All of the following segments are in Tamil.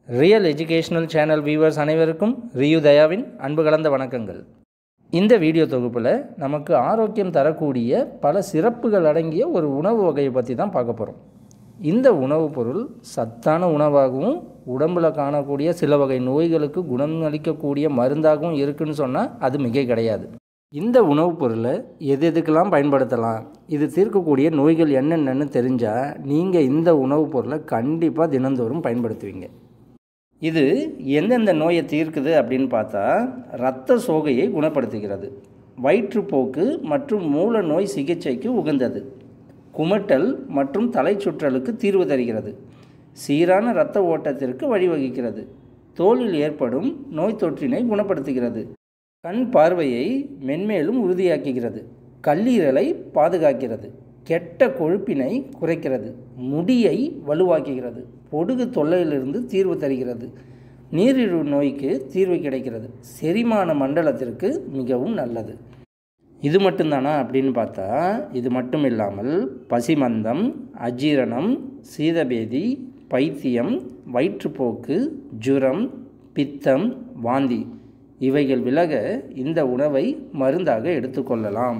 ரியல் எஜுகேஷனல் சேனல் வியூவர்ஸ் அனைவருக்கும் ரியூ தயாவின் அன்பு கலந்த வணக்கங்கள் இந்த வீடியோ தொகுப்பில் நமக்கு ஆரோக்கியம் தரக்கூடிய பல சிறப்புகள் அடங்கிய ஒரு உணவு வகையை பற்றி தான் பார்க்க போகிறோம் இந்த உணவுப் பொருள் சத்தான உணவாகவும் உடம்பில் காணக்கூடிய சில வகை நோய்களுக்கு குணம் அளிக்கக்கூடிய மருந்தாகவும் இருக்குன்னு சொன்னால் அது மிகை கிடையாது இந்த உணவுப் பொருளை எது எதுக்கெல்லாம் பயன்படுத்தலாம் இது தீர்க்கக்கூடிய நோய்கள் என்னென்னு தெரிஞ்சால் நீங்கள் இந்த உணவுப் பொருளை கண்டிப்பாக தினந்தோறும் பயன்படுத்துவீங்க இது எந்தெந்த நோயை தீர்க்குது அப்படின்னு பார்த்தா இரத்த சோகையை குணப்படுத்துகிறது வயிற்றுப்போக்கு மற்றும் மூல நோய் சிகிச்சைக்கு உகந்தது குமட்டல் மற்றும் தலை சுற்றலுக்கு தீர்வு தருகிறது சீரான இரத்த ஓட்டத்திற்கு வழிவகுக்கிறது தோலில் ஏற்படும் நோய் தொற்றினை குணப்படுத்துகிறது கண் பார்வையை மென்மேலும் உறுதியாக்குகிறது கல்லீரலை பாதுகாக்கிறது கெட்ட கொழுப்பினை குறைக்கிறது முடியை வலுவாக்குகிறது பொடுகு தொல்லையிலிருந்து தீர்வு தருகிறது நீரிழிவு நோய்க்கு தீர்வு கிடைக்கிறது செரிமான மண்டலத்திற்கு மிகவும் நல்லது இது மட்டும்தானா அப்படின்னு பார்த்தா இது மட்டும் இல்லாமல் பசிமந்தம் அஜீரணம் சீதபேதி பைத்தியம் வயிற்றுப்போக்கு ஜுரம் பித்தம் வாந்தி இவைகள் விலக இந்த உணவை மருந்தாக எடுத்துக்கொள்ளலாம்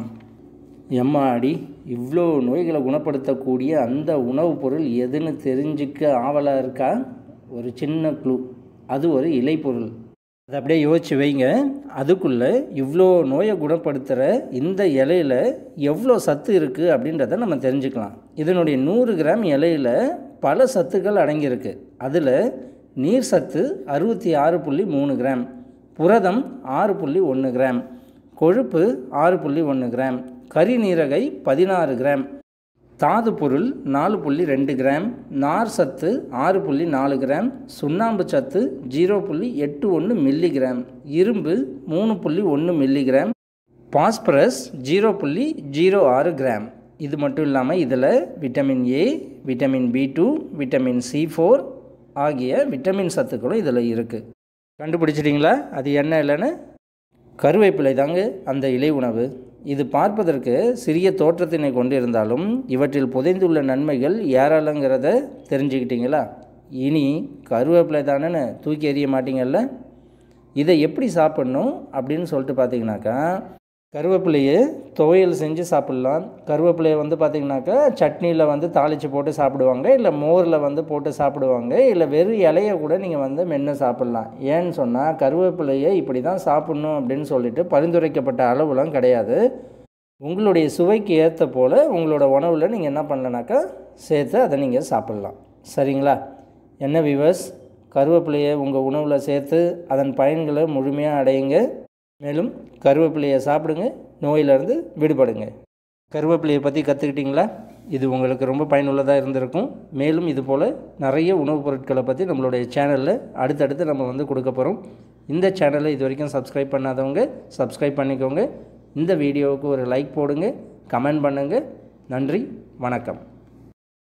எம்மாடி இவ்வளோ நோய்களை குணப்படுத்தக்கூடிய அந்த உணவுப் பொருள் எதுன்னு தெரிஞ்சுக்க ஆவலாக இருக்கா ஒரு சின்ன க்ளூ அது ஒரு இலைப்பொருள் அதை அப்படியே யோசிச்சு வைங்க அதுக்குள்ளே இவ்வளோ நோயை குணப்படுத்துகிற இந்த இலையில் எவ்வளோ சத்து இருக்குது அப்படின்றத நம்ம தெரிஞ்சுக்கலாம் இதனுடைய நூறு கிராம் இலையில் பல சத்துக்கள் அடங்கியிருக்கு அதில் நீர் சத்து அறுபத்தி ஆறு புள்ளி மூணு கிராம் புரதம் ஆறு புள்ளி ஒன்று கிராம் கொழுப்பு ஆறு புள்ளி ஒன்று கிராம் கரிநீரகை பதினாறு கிராம் தாது பொருள் நாலு புள்ளி ரெண்டு கிராம் நார் சத்து ஆறு புள்ளி நாலு கிராம் சுண்ணாம்பு சத்து ஜீரோ புள்ளி எட்டு ஒன்று மில்லிகிராம் இரும்பு மூணு புள்ளி ஒன்று மில்லிகிராம் பாஸ்பரஸ் ஜீரோ புள்ளி ஜீரோ ஆறு கிராம் இது மட்டும் இல்லாமல் இதில் vitamin A vitamin B two vitamin C four ஆகிய விட்டமின் சத்துக்களும் இதில் இருக்குது கண்டுபிடிச்சிட்டிங்களா அது என்ன இல்லைன்னு கருவேப்பிலை தாங்க அந்த இலை உணவு இது பார்ப்பதற்கு சிறிய தோற்றத்தினை கொண்டிருந்தாலும் இவற்றில் புதைந்துள்ள நன்மைகள் ஏராளங்கிறத தெரிஞ்சுக்கிட்டீங்களா இனி கருவேப்பிலை தானேன்னு தூக்கி எறிய மாட்டீங்கல்ல இதை எப்படி சாப்பிட்ணும் அப்படின்னு சொல்லிட்டு பார்த்தீங்கன்னாக்கா கருவேப்பிலையை துவையல் செஞ்சு சாப்பிட்லாம் கருவேப்பிலையை வந்து பார்த்திங்கனாக்கா சட்னியில் வந்து தாளித்து போட்டு சாப்பிடுவாங்க இல்லை மோரில் வந்து போட்டு சாப்பிடுவாங்க இல்லை வெறும் இலையை கூட நீங்கள் வந்து மென்று சாப்பிட்லாம் ஏன்னு சொன்னால் கருவேப்பிலையை இப்படி தான் சாப்பிட்ணும் அப்படின்னு சொல்லிட்டு பரிந்துரைக்கப்பட்ட அளவுலாம் கிடையாது உங்களுடைய சுவைக்கு ஏற்ற போல் உங்களோட உணவில் நீங்கள் என்ன பண்ணலனாக்கா சேர்த்து அதை நீங்கள் சாப்பிட்லாம் சரிங்களா என்ன விவர்ஸ் கருவேப்பிலையை உங்கள் உணவில் சேர்த்து அதன் பயன்களை முழுமையாக அடையுங்க மேலும் கருவேப்பிலையை சாப்பிடுங்க நோயிலிருந்து விடுபடுங்க கருவேப்பிலையை பற்றி கற்றுக்கிட்டிங்களா இது உங்களுக்கு ரொம்ப பயனுள்ளதாக இருந்திருக்கும் மேலும் இது போல் நிறைய உணவுப் பொருட்களை பற்றி நம்மளுடைய சேனலில் அடுத்தடுத்து நம்ம வந்து கொடுக்க போகிறோம் இந்த சேனலை இது வரைக்கும் சப்ஸ்கிரைப் பண்ணாதவங்க சப்ஸ்கிரைப் பண்ணிக்கோங்க இந்த வீடியோவுக்கு ஒரு லைக் போடுங்க கமெண்ட் பண்ணுங்கள் நன்றி வணக்கம்